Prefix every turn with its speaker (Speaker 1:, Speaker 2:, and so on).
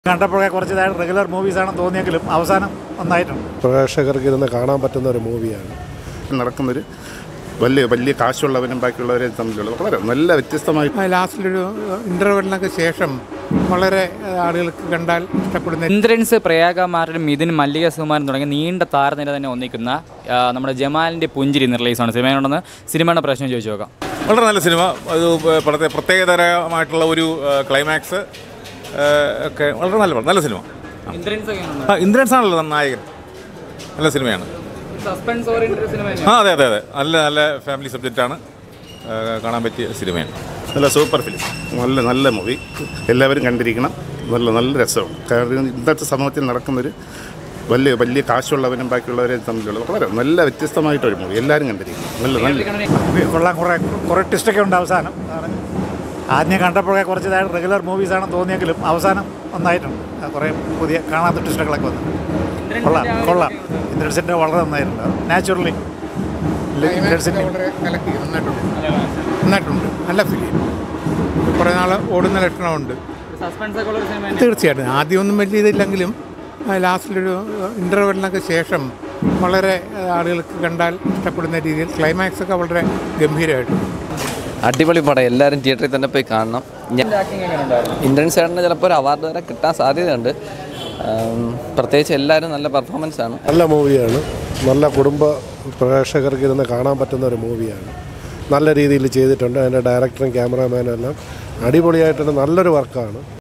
Speaker 1: കണ്ടപ്പോഴേ കുറച്ച് റെഗുലർ മൂവീസാണെന്ന് തോന്നിയെങ്കിലും അവസാനം നന്നായിട്ടുണ്ട്
Speaker 2: പ്രേക്ഷകർക്ക് ഇരുന്ന് കാണാൻ പറ്റുന്ന ഒരു മൂവിയാണ്
Speaker 3: നടക്കുന്നൊരു വലിയ വലിയ കാശുള്ളവരും ബാക്കിയുള്ളവരെ തമ്മിലുള്ള വളരെ നല്ല വ്യത്യസ്തമായിട്ട്
Speaker 4: ലാസ്റ്റിലൊരു ഇൻ്റർവെല്ലിനൊക്കെ ശേഷം വളരെ ഏഹ്, ആളുകൾക്ക് കണ്ടാൽ ഇഷ്ടപ്പെടുന്ന
Speaker 5: ഇന്ദ്രൻസ് പ്രയാഗ മാരൻ മിഥുൻ മല്ലിക സുകുമാരൻ തുടങ്ങിയ നീണ്ട താരനിര തന്നെ ഒന്നിക്കുന്ന ആ, നമ്മുടെ ജമാലിൻ്റെ പുഞ്ചിരി ഇന്ന് റിലീസാണ് സിനിമയുണ്ടെന്ന് സിനിമയുടെ പ്രശ്നം ചോദിച്ചു നോക്കാം
Speaker 6: വളരെ നല്ല സിനിമ അത് പ്രത്യേക പ്രത്യേകതരമായിട്ടുള്ള ഒരു ക്ലൈമാക്സ് ഒക്കെ വളരെ നല്ല പടം. നല്ല സിനിമ
Speaker 5: ഇന്ദ്രൻസ്
Speaker 6: ആ ഇന്ദ്രൻസ് ആണല്ലോ നായകൻ നല്ല സിനിമയാണ്
Speaker 5: സസ്പെൻസ് ഓറിയന്റഡ് സിനിമ
Speaker 6: ആ അതെ അതെ അതെ നല്ല നല്ല ഫാമിലി സബ്ജക്റ്റാണ് കാണാൻ പറ്റിയ സിനിമയാണ്
Speaker 3: നല്ല സൂപ്പർ ഫിലിം നല്ല നല്ല മൂവി എല്ലാവരും കണ്ടിരിക്കണം നല്ല നല്ല രസമാണ് കാരണം ഇന്നത്തെ സമൂഹത്തിൽ നടക്കുന്നൊരു വലിയ വലിയ കാശുള്ളവരും ബാക്കിയുള്ളവരെ തമ്മിലുള്ള വളരെ നല്ല വ്യത്യസ്തമായിട്ടൊരു മൂവി എല്ലാവരും കണ്ടിരിക്കണം നല്ല നല്ല
Speaker 1: കൊള്ളാൻ കുറേ കുറേ ട്വിസ്റ്റൊക്കെ ഉണ്ട് അവസാനം അതാണ് ആദ്യം കണ്ടപ്പോഴേ കുറച്ച് റെഗുലർ മൂവീസാണെന്ന് തോന്നിയെങ്കിലും അവസാനം നന്നായിട്ടുണ്ട് ആ, കുറേ പുതിയ കാണാത്ത ട്വിസ്റ്റൊക്കെ വന്നു കൊള്ളാം കൊള്ളാം ഇന്ദ്രൻസിൻ്റെ വളരെ നന്നായിട്ടുണ്ട് നാച്ചുറലി ഇന്ദ്രൻസിൻ്റെ
Speaker 4: വളരെ കലക്കി നന്നായിട്ടുണ്ട് നന്നായിട്ടുണ്ട് നല്ല ഫിലിം കുറേ നാൾ ഓടുന്ന ലക്ഷണമുണ്ട്
Speaker 5: സസ്പെൻസ് ഒക്കെ ഉള്ള ഒരു സിനിമ
Speaker 4: തീർച്ചയായിട്ടും ആദ്യമൊന്നും വലിയ ഇതില്ലെങ്കിലും ഏഹ്, ലാസ്റ്റിലൊരു ഇൻ്റർവെല്ലിനൊക്കെ ശേഷം വളരെ ഏഹ്, ആളുകൾക്ക് കണ്ടാൽ ഇഷ്ടപ്പെടുന്ന രീതിയിൽ ക്ലൈമാക്സ് ഒക്കെ വളരെ ഗംഭീരമായിട്ടുണ്ട്
Speaker 7: അടിപൊളി പടം എല്ലാവരും തിയേറ്ററിൽ തന്നെ പോയി കാണണം ഞാൻ ഇന്ദ്രൻ സേട്ടന് ചിലപ്പോൾ ഒരു അവാർഡ് വരെ കിട്ടാൻ സാധ്യതയുണ്ട് ആം, പ്രത്യേകിച്ച് എല്ലാവരും നല്ല പെർഫോമൻസ് ആണ്
Speaker 2: നല്ല മൂവിയാണ് നല്ല കുടുംബ പ്രേക്ഷകർക്ക് ഇരുന്ന് കാണാൻ പറ്റുന്ന ഒരു മൂവിയാണ് നല്ല രീതിയിൽ ചെയ്തിട്ടുണ്ട് അതിൻ്റെ ഡയറക്ടറും ക്യാമറാമാനും എല്ലാം അടിപൊളിയായിട്ടുണ്ട് നല്ലൊരു വർക്കാണ്